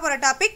போற டாபிக்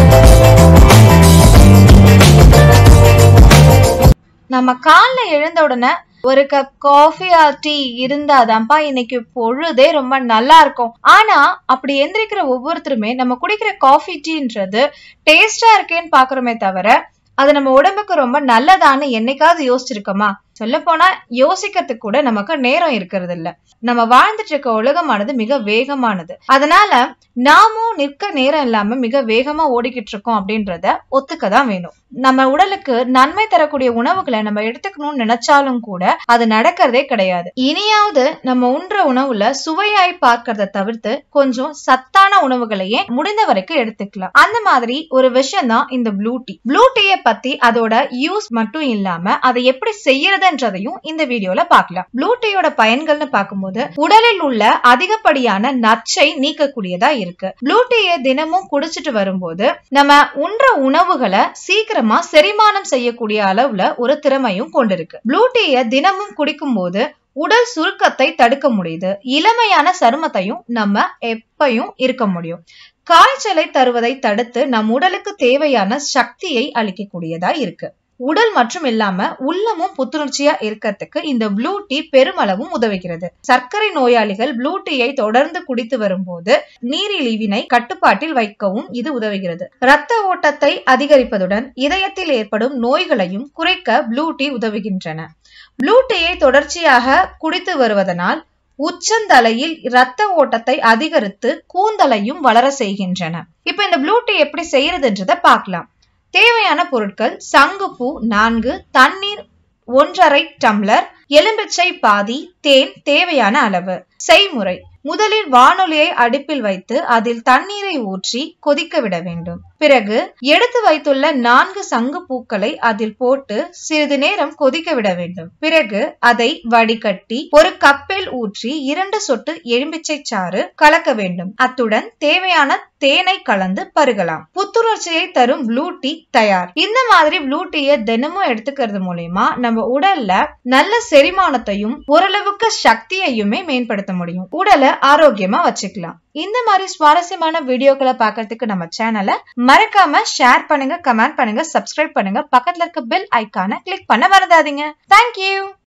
நம்ம காலைல எழுந்த உடனே ஒரு கப் காஃபி ஆர் டீ இருந்தாதான்ப்பா இன்னைக்கு பொழுதே ரொம்ப நல்லா இருக்கும் ஆனா அப்படி எந்திரிக்கிற ஒவ்வொருத்தருமே நம்ம குடிக்கிற காஃபி டீன்றது டேஸ்டா இருக்கேன்னு பாக்குறோமே தவிர அது நம்ம உடம்புக்கு ரொம்ப நல்லதான்னு என்னைக்காவது யோசிச்சிருக்கோமா சொல்ல போனா யோசிக்கிறதுக்கு கூட நமக்கு நேரம் இருக்கிறது இல்ல நம்ம வாழ்ந்துட்டு இருக்க உலகமானது மிக வேகமானது அதனால நாமும் நிற்க நேரம் இல்லாம மிக வேகமா ஓடிக்கிட்டு இருக்கோம் அப்படின்றத ஒத்துக்க தான் வேணும் நம்ம உடலுக்கு நன்மை தரக்கூடிய உணவுகளை நம்ம எடுத்துக்கணும்னு நினைச்சாலும் கூட அது நடக்கிறதே கிடையாது இனியாவது நம்ம உண்ற உணவுல சுவையாய் பார்க்கறத தவிர்த்து கொஞ்சம் சத்தான உணவுகளையே முடிந்த வரைக்கும் எடுத்துக்கலாம் அந்த மாதிரி ஒரு விஷயம் தான் இந்த ப்ளூ டீ ப்ளூ டீயை பத்தி அதோட யூஸ் மட்டும் இல்லாம அதை எப்படி செய்யறதுன்றதையும் இந்த வீடியோல பார்க்கலாம் ப்ளூ டீயோட பயன்கள்னு பார்க்கும்போது உடலில் உள்ள அதிகப்படியான நச்சை நீக்கக்கூடியதா இருக்கு ப்ளூ டீயை தினமும் குடிச்சிட்டு வரும்போது நம்ம உண்ற உணவுகளை சீக்கிரமா செரிமானம் செய்யக்கூடிய அளவுல ஒரு திறமையும் கொண்டிருக்கு ப்ளூ டீயை தினமும் குடிக்கும் போது உடல் சுருக்கத்தை தடுக்க முடியுது இளமையான சருமத்தையும் நம்ம எப்பயும் இருக்க முடியும் காய்ச்சலை தருவதை தடுத்து நம் உடலுக்கு தேவையான சக்தியை அளிக்கக்கூடியதா இருக்கு உடல் மற்றும் இல்லாம உள்ளமும் புத்துணர்ச்சியா இருக்கிறதுக்கு இந்த ப்ளூ டீ பெருமளவும் உதவுகிறது சர்க்கரை நோயாளிகள் ப்ளூ டீயை தொடர்ந்து குடித்து வரும்போது நீரிழிவினை கட்டுப்பாட்டில் வைக்கவும் இது உதவுகிறது இரத்த ஓட்டத்தை அதிகரிப்பதுடன் இதயத்தில் ஏற்படும் நோய்களையும் குறைக்க ப்ளூ டீ உதவுகின்றன ப்ளூ டீயை தொடர்ச்சியாக குடித்து வருவதனால் உச்சந்தலையில் இரத்த ஓட்டத்தை அதிகரித்து கூந்தலையும் வளர செய்கின்றன இப்ப இந்த ப்ளூ டீ எப்படி செய்யறதுன்றத பார்க்கலாம் தேவையான பொருட்கள் சங்குப்பூ நான்கு தண்ணீர் ஒன்றரை டம்ளர் எலும்பிச்சை பாதி தேன் தேவையான அளவு செய்முறை முதலில் வானொலியை அடுப்பில் வைத்து அதில் தண்ணீரை ஊற்றி கொதிக்க விட வேண்டும் பிறகு எடுத்து வைத்துள்ள நான்கு சங்கு பூக்களை அதில் போட்டு சிறிது நேரம் கொதிக்க விட வேண்டும் பிறகு அதை வடிகட்டி ஒரு கப்பில் ஊற்றி இரண்டு சொட்டு எலும்பிச்சை சாறு கலக்க வேண்டும் அத்துடன் தேவையான தேனை கலந்து பருகலாம் புத்துணர்ச்சியை தரும் ப்ளூ டீ தயார் இந்த மாதிரி ப்ளூ டீயை தினமும் எடுத்துக்கிறது மூலயமா நம்ம உடல்ல நல்ல செரிமானத்தையும் ஓரளவுக்கு சக்தியையுமே மேம்படுத்த முடியும் உடலை ஆரோக்கியமா வச்சுக்கலாம் இந்த மாதிரி சுவாரஸ்யமான வீடியோக்களை பார்க்கறதுக்கு நம்ம சேனலை மறக்காம ஷேர் பண்ணுங்க கமெண்ட் பண்ணுங்க சப்ஸ்கிரைப் பண்ணுங்க பக்கத்துல இருக்க பெல் ஐக்கான கிளிக் பண்ண மறந்தாதீங்க தேங்க்யூ